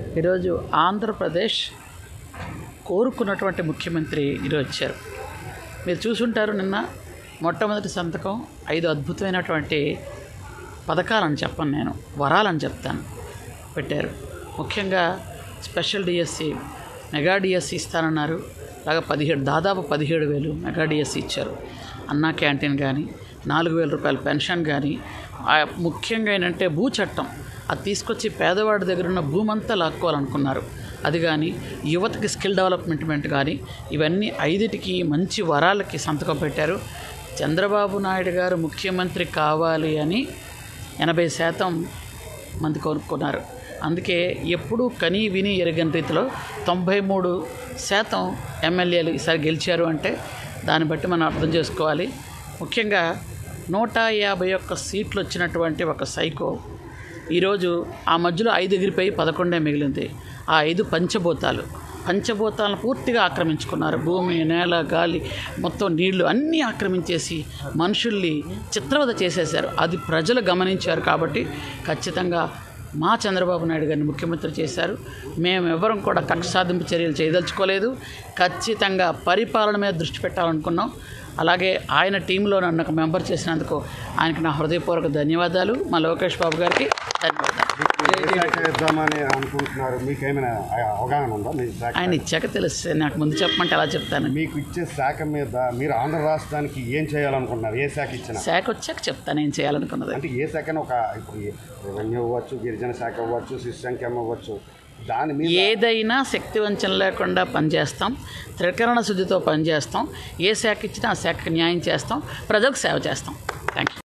ఈరోజు ఆంధ్రప్రదేశ్ కోరుకున్నటువంటి ముఖ్యమంత్రి ఈరోజు వచ్చారు మీరు చూసుంటారు నిన్న మొట్టమొదటి సంతకం ఐదు అద్భుతమైనటువంటి పథకాలని చెప్పను నేను వరాలని చెప్తాను పెట్టారు ముఖ్యంగా స్పెషల్ డిఎస్సి మెగా డిఎస్సి ఇస్తానన్నారు అలాగా పదిహేడు దాదాపు పదిహేడు వేలు మెగా డిఎస్సి ఇచ్చారు అన్నా క్యాంటీన్ కానీ నాలుగు వేల రూపాయల పెన్షన్ కానీ ఆ ముఖ్యంగా ఏంటంటే భూ చట్టం అది తీసుకొచ్చి పేదవాడి దగ్గర ఉన్న భూమంతా లాక్కోవాలనుకున్నారు అది కానీ యువతకి స్కిల్ డెవలప్మెంట్ కానీ ఇవన్నీ ఐదిటికి మంచి వరాలకి సంతకం పెట్టారు చంద్రబాబు నాయుడు గారు ముఖ్యమంత్రి కావాలి అని ఎనభై శాతం మంది కోరుకున్నారు అందుకే ఎప్పుడూ కని విని ఎరగని రీతిలో తొంభై మూడు శాతం ఎమ్మెల్యేలు ఈసారి గెలిచారు అంటే దాన్ని బట్టి మనం అర్థం చేసుకోవాలి ముఖ్యంగా నూట యాభై ఒక్క సీట్లు వచ్చినటువంటి ఒక సైకో ఈరోజు ఆ మధ్యలో ఐదు ఎగిరిపోయి పదకొండే మిగిలింది ఆ ఐదు పంచభూతాలు పంచభూతాలను పూర్తిగా ఆక్రమించుకున్నారు భూమి నేల గాలి మొత్తం నీళ్లు అన్నీ ఆక్రమించేసి మనుషుల్ని చిత్రవద చేసేశారు అది ప్రజలు గమనించారు కాబట్టి ఖచ్చితంగా మా చంద్రబాబు నాయుడు గారిని ముఖ్యమంత్రి చేశారు మేము ఎవరం కూడా కక్ష సాధింపు చర్యలు చేయదలుచుకోలేదు ఖచ్చితంగా పరిపాలన మీద దృష్టి పెట్టాలనుకున్నాం అలాగే ఆయన టీంలో నన్ను ఒక మెంబర్ చేసినందుకు ఆయనకి నా హృదయపూర్వక ధన్యవాదాలు మా లోకేష్ బాబు గారికి ధన్యవాదాలు ఏ శాఖ ఇద్దామని అనుకుంటున్నారు మీకు ఏమైనా అవగాహన ఉందా మీ శాఖ ఆయన ఇచ్చాక తెలిస్తే నాకు ముందు చెప్పమంటే ఎలా చెప్తాను మీకు ఇచ్చే శాఖ మీద మీరు ఆంధ్ర రాష్ట్రానికి ఏం చేయాలనుకుంటున్నారు ఏ శాఖ ఇచ్చినా శాఖ వచ్చాక చెప్తాను ఏం చేయాలనుకున్నది అంటే ఏ శాఖను ఒక ఇప్పుడు రెవెన్యూ అవ్వచ్చు గిరిజన శాఖ అవ్వచ్చు శిశు సంఖ్యం అవ్వచ్చు దాని మీద ఏదైనా శక్తి వంచన లేకుండా పనిచేస్తాం త్రికరణ శుద్ధితో పనిచేస్తాం ఏ శాఖ ఇచ్చినా ఆ శాఖకి న్యాయం చేస్తాం ప్రజలకు సేవ చేస్తాం థ్యాంక్ యూ